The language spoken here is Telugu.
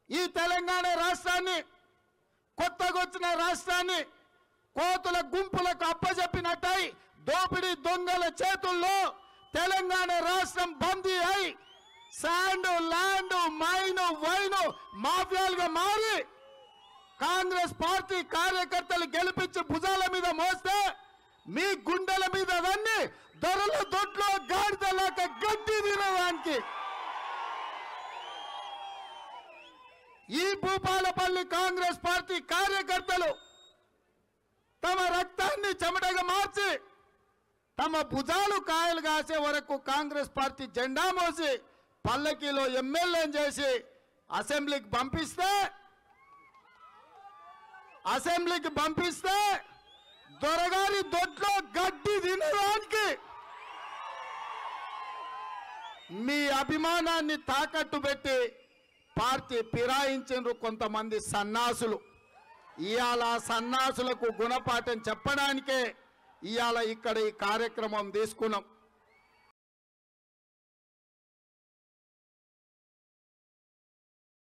ఈ తెలంగాణ రాష్ట్రాన్ని కొత్తగా వచ్చిన రాష్ట్రాన్ని కోతుల గుంపులకు అప్పజెప్పినట్టయి దోపిడీ దొంగల చేతుల్లో తెలంగాణ రాష్ట్రం బందీ అయి శాండ్ ల్యాండ్ మైన్ వైన్ మాఫియాలుగా మారి కాంగ్రెస్ పార్టీ కార్యకర్తలు గెలిపించి భుజాల మీద మోస్తే మీ గుండెల మీద అవన్నీ దొరల దొడ్లో గాడిదలాక గడ్డి తినడానికి ఈ భూపాలపల్లి కాంగ్రెస్ పార్టీ కార్యకర్తలు తమ రక్తాన్ని చెమటగా మార్చి తమ భుజాలు కాయలు కాసే వరకు కాంగ్రెస్ పార్టీ జెండా మోసి పల్లకీలో ఎమ్మెల్యేని చేసి అసెంబ్లీకి పంపిస్తే అసెంబ్లీకి పంపిస్తే దొరగారి దొడ్లో గడ్డి తినడానికి మీ అభిమానాన్ని తాకట్టు పెట్టి పార్టీ ఫిరాయించారు కొంతమంది సన్నాసులు ఇవాళ ఆ సన్నాసులకు గుణపాఠం చెప్పడానికే ఇవాళ ఇక్కడ ఈ కార్యక్రమం తీసుకున్నాం